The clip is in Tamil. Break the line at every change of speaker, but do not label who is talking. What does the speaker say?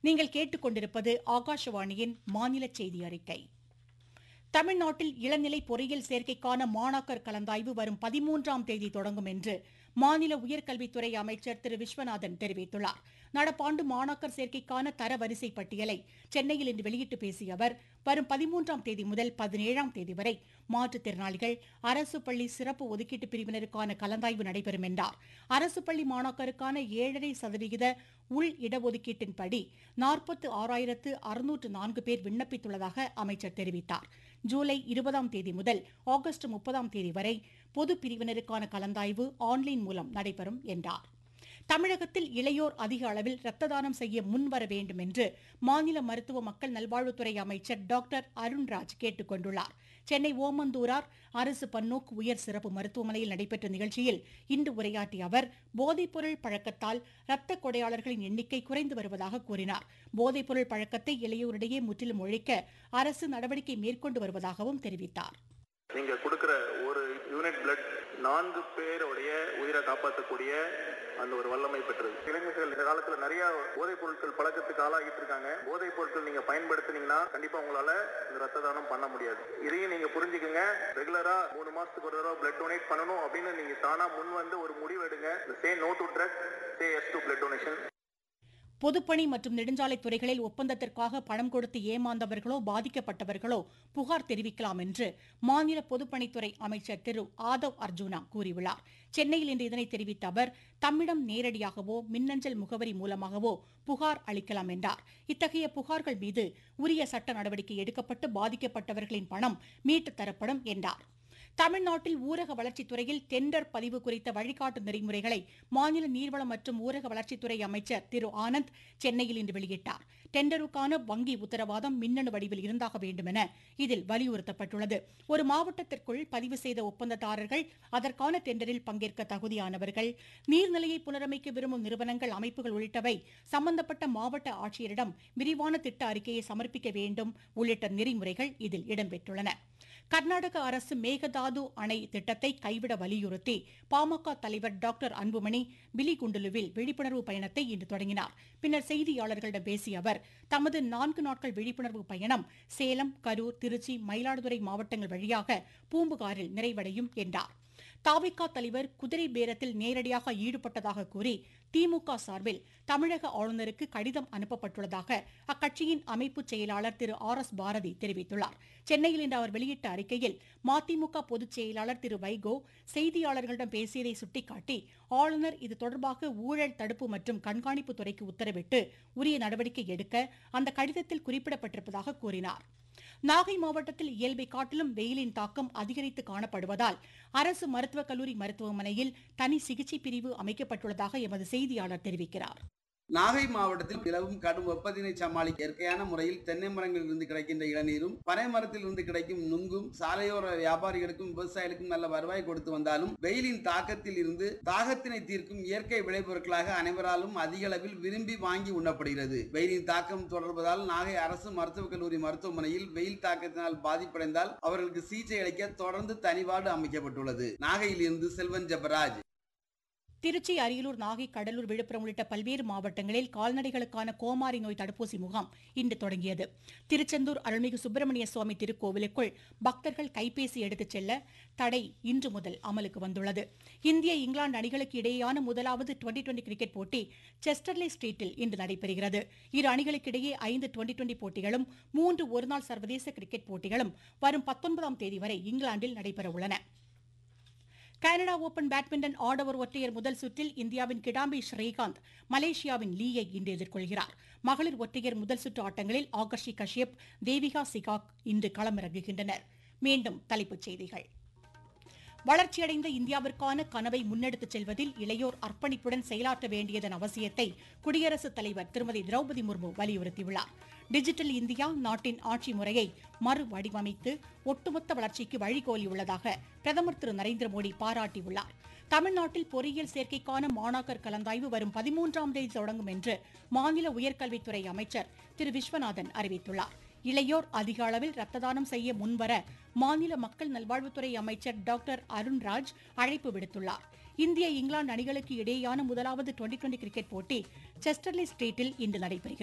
நீங்கள் கேட்டுக்கொண்டிருப்பது ஆகாஷவாணியின் மாநில செய்தி அறிக்கை தமிழ்நாட்டில் இளநிலை பொறியியல் சேர்க்கைக்கான மாணாக்கர் கலந்தாய்வு வரும் பதிமூன்றாம் தேதி தொடங்கும் என்று மாநில உயர்கல்வித்துறை அமைச்சர் திரு விஸ்வநாதன் தெரிவித்துள்ளார் நடப்பாண்டு மாணாக்கர் சேர்க்கைக்கான தரவரிசை பட்டியலை சென்னையில் இன்று வெளியிட்டு பேசிய அவர் வரும் பதிமூன்றாம் தேதி முதல் பதினேழாம் தேதி வரை மாற்றுத்திறனாளிகள் அரசு பள்ளி சிறப்பு ஒதுக்கீட்டு பிரிவினருக்கான கலந்தாய்வு நடைபெறும் என்றார் அரசு பள்ளி மாணாக்கருக்கான ஏழரை சதவிகித உள் இடஒதுக்கீட்டின்படி நாற்பத்து ஆறாயிரத்து அறுநூற்று நான்கு பேர் விண்ணப்பித்துள்ளதாக அமைச்சர் தெரிவித்தார் ஜூலை இருபதாம் தேதி முதல் ஆகஸ்ட் முப்பதாம் தேதி வரை பொது பிரிவினருக்கான கலந்தாய்வு ஆன்லைன் மூலம் நடைபெறும் என்றார் தமிழகத்தில் இளையோர் அதிக அளவில் ரத்த தானம் செய்ய முன்வர வேண்டும் என்று மாநில மருத்துவ மக்கள் நல்வாழ்வுத்துறை அமைச்சர் டாக்டர் அருண்ராஜ் கேட்டுக் கொண்டுள்ளார் சென்னை ஓமந்தூரார் அரசு பன்னோக்கு உயர் சிறப்பு மருத்துவமனையில் நடைபெற்ற நிகழ்ச்சியில் இன்று உரையாற்றிய அவர் போதைப்பொருள் பழக்கத்தால் இரத்த கொடையாளர்களின் எண்ணிக்கை குறைந்து வருவதாக கூறினார் போதைப்பொருள் பழக்கத்தை இளையோரிடையே முற்றிலும் ஒழிக்க அரசு நடவடிக்கை மேற்கொண்டு வருவதாகவும் தெரிவித்தார்
நீங்க கொடுக்கிற ஒரு யூனிட் பிளட் நான்கு பேருடைய உயிரை காப்பாற்றக்கூடிய அந்த ஒரு வல்லமை பெற்றது இளைஞர்கள் இந்த காலத்துல நிறைய போதைப் பொருட்கள் பழக்கத்துக்கு ஆளாகிட்டு இருக்காங்க போதைப் பொருட்கள் நீங்க பயன்படுத்துனீங்கன்னா கண்டிப்பா உங்களால இந்த ரத்த தானம் பண்ண முடியாது இதையும் நீங்க புரிஞ்சுக்குங்க ரெகுலரா மூணு மாசத்துக்கு ஒரு தடவை பிளட் டொனேட் பண்ணணும் அப்படின்னு நீங்க தானா முன் வந்து ஒரு முடிவு எடுங்க say no to drug say yes to blood donation
பொதுப்பணி மற்றும் நெடுஞ்சாலை துறைகளில் ஒப்பந்தத்திற்காக பணம் கொடுத்து ஏமாந்தவர்களோ பாதிக்கப்பட்டவர்களோ புகார் தெரிவிக்கலாம் என்று மாநில பொதுப்பணித்துறை அமைச்சர் திரு ஆதவ் அர்ஜுனா கூறியுள்ளார் சென்னையில் இன்று இதனை தெரிவித்த அவர் தம்மிடம் நேரடியாகவோ மின்னஞ்சல் முகவரி மூலமாகவோ புகார் அளிக்கலாம் என்றார் இத்தகைய புகார்கள் மீது உரிய சட்ட நடவடிக்கை எடுக்கப்பட்டு பாதிக்கப்பட்டவர்களின் பணம் மீட்டுத் தரப்படும் என்றார் தமிழ்நாட்டில் ஊரக வளர்ச்சித்துறையில் டெண்டர் பதிவு குறித்த வழிகாட்டு நெறிமுறைகளை மாநில நீர்வளம் மற்றும் ஊரக வளர்ச்சித்துறை அமைச்சர் திரு ஆனந்த் சென்னையில் இன்று வெளியிட்டார் டெண்டருக்கான வங்கி உத்தரவாதம் மின்னணு வடிவில் இருந்தாக வேண்டும் என இதில் வலியுறுத்தப்பட்டுள்ளது ஒரு மாவட்டத்திற்குள் பதிவு செய்த ஒப்பந்ததாரர்கள் அதற்கான டெண்டரில் பங்கேற்க தகுதியானவர்கள் நீர்நிலையை புனரமைக்க விரும்பும் நிறுவனங்கள் அமைப்புகள் உள்ளிட்டவை சம்பந்தப்பட்ட மாவட்ட ஆட்சியரிடம் விரிவான திட்ட அறிக்கையை சமர்ப்பிக்க வேண்டும் உள்ளிட்ட நெறிமுறைகள் இதில் இடம்பெற்றுள்ளன கர்நாடக அரசு மேகதாது அணை திட்டத்தை கைவிட வலியுறுத்தி பாமக தலைவர் டாக்டர் அன்புமணி பிலிகுண்டுலுவில் விழிப்புணர்வு பயணத்தை இன்று தொடங்கினார் பின்னர் செய்தியாளர்களிடம் பேசிய அவர் தமது நான்கு நாட்கள் விழிப்புணர்வு பயணம் சேலம் கரூர் திருச்சி மயிலாடுதுறை மாவட்டங்கள் வழியாக பூம்புகாரில் நிறைவடையும் என்றார் தாவிகா தலைவர் குதிரை பேரத்தில் நேரடியாக ஈடுபட்டதாக கூறி திமுக சார்பில் தமிழக ஆளுநருக்கு கடிதம் அனுப்பப்பட்டுள்ளதாக அக்கட்சியின் அமைப்பு செயலாளர் திரு ஆர் எஸ் பாரதி தெரிவித்துள்ளார் சென்னையில் இன்று அவர் வெளியிட்ட அறிக்கையில் மதிமுக பொதுச் செயலாளர் திரு வைகோ செய்தியாளர்களிடம் பேசியதை சுட்டிக்காட்டி ஆளுநர் இது தொடர்பாக ஊழல் தடுப்பு மற்றும் கண்காணிப்பு துறைக்கு உத்தரவிட்டு உரிய நடவடிக்கை எடுக்க அந்த கடிதத்தில் குறிப்பிடப்பட்டிருப்பதாக கூறினார் நாகை மாவட்டத்தில் இயல்பை காட்டிலும் வெயிலின் தாக்கம் அதிகரித்து காணப்படுவதால் அரசு மருத்துவக் கல்லூரி மருத்துவமனையில் தனி சிகிச்சை பிரிவு அமைக்கப்பட்டுள்ளதாக எமது செய்தியாளர் தெரிவிக்கிறார்
நாகை மாவட்டத்தில் நிலவும் கடும் வெப்பத்தினை சமாளிக்க இயற்கையான முறையில் தென்னை மரங்களில் இருந்து கிடைக்கின்ற இளநீரும் பனை மரத்தில் இருந்து கிடைக்கும் நுங்கும் சாலையோர வியாபாரிகளுக்கும் விவசாயிகளுக்கும் நல்ல வருவாய் கொடுத்து வந்தாலும் வெயிலின் தாக்கத்தில் இருந்து தாகத்தினை தீர்க்கும் இயற்கை விளைபொருட்களாக அனைவராலும் அதிக அளவில் விரும்பி வாங்கி உண்ணப்படுகிறது வெயிலின் தாக்கம் தொடர்வதால் நாகை அரசு மருத்துவக் கல்லூரி மருத்துவமனையில் வெயில் தாக்கத்தினால் பாதிப்படைந்தால் அவர்களுக்கு சிகிச்சை அளிக்க தொடர்ந்து தனிவார்டு அமைக்கப்பட்டுள்ளது நாகையில் இருந்து செல்வன் ஜபராஜ்
திருச்சி அரியலூர் நாகை கடலூர் விழுப்புரம் உள்ளிட்ட பல்வேறு மாவட்டங்களில் கால்நடைகளுக்கான கோமாரி நோய் தடுப்பூசி முகாம் இன்று தொடங்கியது திருச்செந்தூர் அருள்மிகு சுப்பிரமணிய சுவாமி திருக்கோவிலுக்குள் பக்தர்கள் கைபேசி எடுத்துச் செல்ல தடை இன்று முதல் அமலுக்கு வந்துள்ளது இந்திய இங்கிலாந்து அணிகளுக்கு இடையேயான முதலாவது டுவெண்டி டுவெண்டி கிரிக்கெட் போட்டி செஸ்டர்லே ஸ்ட்ரீட்டில் இன்று நடைபெறுகிறது இரு அணிகளுக்கிடையே ஐந்து டுவெண்டி டுவெண்டி போட்டிகளும் மூன்று ஒருநாள் சர்வதேச கிரிக்கெட் போட்டிகளும் வரும் பத்தொன்பதாம் தேதி வரை இங்கிலாந்தில் நடைபெறவுள்ளன கனடா ஓபன் பேட்மிண்டன் ஆடவர் ஒற்றையர் முதல் சுற்றில் இந்தியாவின் கிடாம்பி ஸ்ரீகாந்த் மலேசியாவின் லீயை இன்று எதிர்கொள்கிறார் மகளிர் ஒற்றையர் முதல் சுற்று ஆட்டங்களில் ஆகர்ஷி கஷ்யப் தேவிகா சிகாக் இன்று களமிறங்குகின்றனர் மீண்டும் தலைப்புச் செய்திகள் வளர்ச்சியடைந்த இந்தியாவிற்கான கனவை முன்னெடுத்துச் செல்வதில் இளையோர் அர்ப்பணிப்புடன் செயலாற்ற வேண்டியதன் அவசியத்தை குடியரசுத் தலைவர் திருமதி திரௌபதி முர்மு வலியுறுத்தியுள்ளார் டிஜிட்டல் இந்தியா நாட்டின் ஆட்சி முறையை மறுவடிவமைத்து ஒட்டுமொத்த வளர்ச்சிக்கு வழிகோலியுள்ளதாக பிரதமர் திரு நரேந்திர மோடி பாராட்டியுள்ளார் தமிழ்நாட்டில் பொறியியல் சேர்க்கைக்கான மாணாக்கர் கலந்தாய்வு வரும் பதிமூன்றாம் தேதி தொடங்கும் என்று மாநில உயர்கல்வித்துறை அமைச்சர் திரு விஸ்வநாதன் அறிவித்துள்ளார் இளையோர் அதிக அளவில் ரத்த தானம் செய்ய முன்வர மாநில மக்கள் நல்வாழ்வுத்துறை அமைச்சர் டாக்டர் அருண்ராஜ் அழைப்பு விடுத்துள்ளார் இந்திய இங்கிலாந்து அணிகளுக்கு இடையேயான முதலாவது டுவெண்டி டுவெண்டி கிரிக்கெட் போட்டி செஸ்டர்லி ஸ்ட்ரீட்டில் இன்று நடைபெறுகிறது